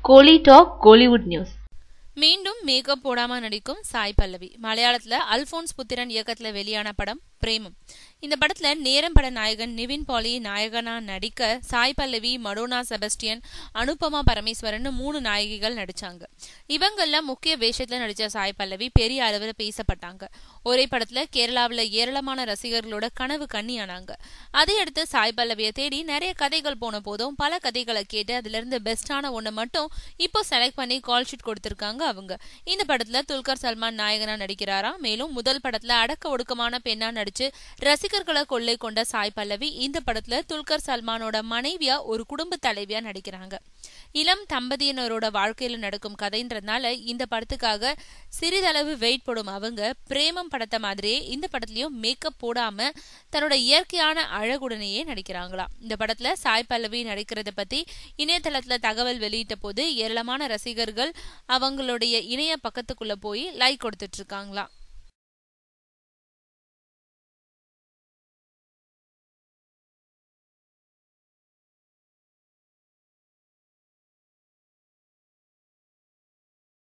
கோலி talk Kollywood news மீண்டும் makeup போடாம நடிக்கும் சாய் பல்லவி மலையாளத்துல அல்போன்ஸ் புத்திரன் இயக்கத்துல வெளியான படம் பிரேமம் இந்த படத்துல நேரம் பட நாயகன் நிவின் பாலி நாயகனா நடிக்க சாய் பல்லவி மடோனா செபஸ்டியன் அனுபமா பரமேஸ்வரன் மூணு நாயகிகள் நடிச்சாங்க இவங்கள முக்கிய வேஷத்துல நடிச்ச சாய் பல்லவி பெரிய அளவில் பேசப்பட்டாங்க ஒரே படத்துல கேரளாவில் ஏராளமான ரசிகர்களோட கனவு கண்ணியானாங்க அதையடுத்து சாய் பல்லவியை தேடி நிறைய கதைகள் போன போதும் பல கதைகளை கேட்டு அதுல இருந்து பெஸ்டான ஒண்ணு மட்டும் இப்போ செலக்ட் பண்ணி கால் ஷீட் கொடுத்திருக்காங்க அவங்க இந்த படத்துல துல்கர் சல்மான் நாயகனா நடிக்கிறாரா மேலும் முதல் படத்துல அடக்க ஒடுக்கமான பெண்ணா நடிச்சு ரசிகர்களை கொள்ளை கொண்ட சாய் பல்லவி இந்த படத்துல துல்கர் சல்மானோட மனைவியா ஒரு குடும்ப தலைவியா நடிக்கிறாங்க இளம் தம்பதியினரோட வாழ்க்கையில நடக்கும் கதைன்றதுனால இந்த படத்துக்காக சிறிதளவு வெயிட் போடும் அவங்க பிரேமம் படத்தை மாதிரியே இந்த படத்துலயும் மேக்கப் போடாம தன்னோட இயற்கையான அழகுடனேயே நடிக்கிறாங்களாம் இந்த படத்துல சாய் பல்லவி நடிக்கிறத பத்தி இணையதளத்துல தகவல் வெளியிட்ட போது ஏராளமான ரசிகர்கள் அவங்களுடைய இணைய பக்கத்துக்குள்ள போய் லைக் கொடுத்துட்டு இருக்காங்களாம்